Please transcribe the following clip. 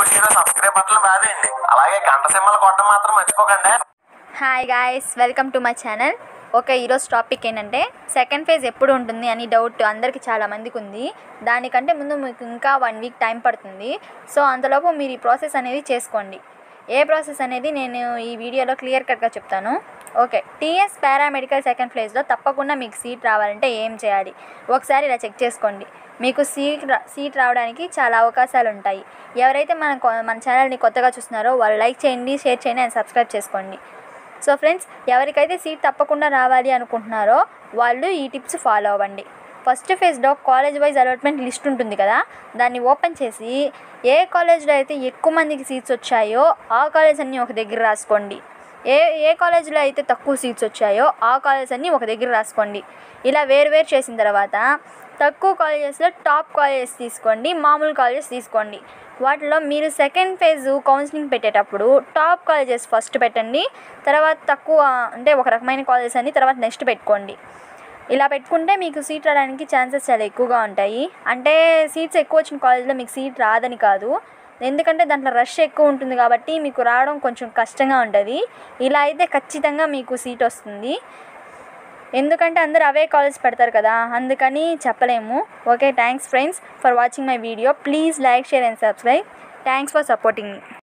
video subscribe button బాదేయండి అలాగే గంట symbol కొట్టడం మాత్రం మర్చిపోకండి hi guys welcome to my channel okay ఈరోజు టాపిక్ ఏంటంటే సెకండ్ ఫేజ్ ఎప్పుడు ఉంటుంది అని డౌట్ అందరికీ చాలా మందికి ఉంది దానికంటే ముందు మీకు ఇంకా వన్ వీక్ టైం పడుతుంది సో అంతలోపు మీరు ఈ ప్రాసెస్ అనేది చేసుకోండి ఏ ప్రాసెస్ అనేది నేను ఈ వీడియోలో క్లియర్ కట్గా చెప్తాను ఓకే టీఎస్ పారామెడికల్ సెకండ్ ఫేజ్లో తప్పకుండా మీకు సీట్ రావాలంటే ఏం చేయాలి ఒకసారి ఇలా చెక్ చేసుకోండి మీకు సీట్ రా- సీట్ రావడానికి చాలా అవకాశాలు ఉంటాయి ఎవరైతే మన కొ- మన ఛానల్ని కొత్తగా చూస్తున్నారో వాళ్ళు లైక్ చేయండి షేర్ చేయండి అండ్ సబ్స్క్రైబ్ చేసుకోండి సో ఫ్రెండ్స్ ఎవరికైతే సీట్ తప్పకుండా రావాలి అనుకుంటున్నారో వాళ్ళు ఈ టిప్స్ ఫాలో అవ్వండి ఫస్ట్ ఫేజ్లో కాలేజ్ వైజ్ అలాట్మెంట్ లిస్ట్ ఉంటుంది కదా దాన్ని ఓపెన్ చేసి ఏ కాలేజ్లో అయితే ఎక్కువ మందికి సీట్స్ వచ్చాయో ఆ కాలేజ్ అన్నీ ఒక దగ్గర రాసుకోండి ఏ ఏ కాలేజ్లో అయితే తక్కువ సీట్స్ వచ్చాయో ఆ కాలేజ్ అన్నీ ఒక దగ్గర రాసుకోండి ఇలా వేరు వేరు చేసిన తర్వాత తక్కువ కాలేజెస్లో టాప్ కాలేజెస్ తీసుకోండి మామూలు కాలేజెస్ తీసుకోండి వాటిలో మీరు సెకండ్ ఫేజ్ కౌన్సిలింగ్ పెట్టేటప్పుడు టాప్ కాలేజెస్ ఫస్ట్ పెట్టండి తర్వాత తక్కువ అంటే ఒక రకమైన కాలేజెస్ అని తర్వాత నెక్స్ట్ పెట్టుకోండి ఇలా పెట్టుకుంటే మీకు సీట్ రావడానికి ఛాన్సెస్ చాలా ఎక్కువగా ఉంటాయి అంటే సీట్స్ ఎక్కువ వచ్చిన కాలేజ్లో మీకు సీట్ రాదని కాదు ఎందుకంటే దాంట్లో రష్ ఎక్కువ ఉంటుంది కాబట్టి మీకు రావడం కొంచెం కష్టంగా ఉంటుంది ఇలా అయితే ఖచ్చితంగా మీకు సీట్ వస్తుంది ఎందుకంటే అందరూ అవే కాలేజ్ పెడతారు కదా అందుకని చెప్పలేము okay thanks friends for watching my video please like share and subscribe thanks for supporting me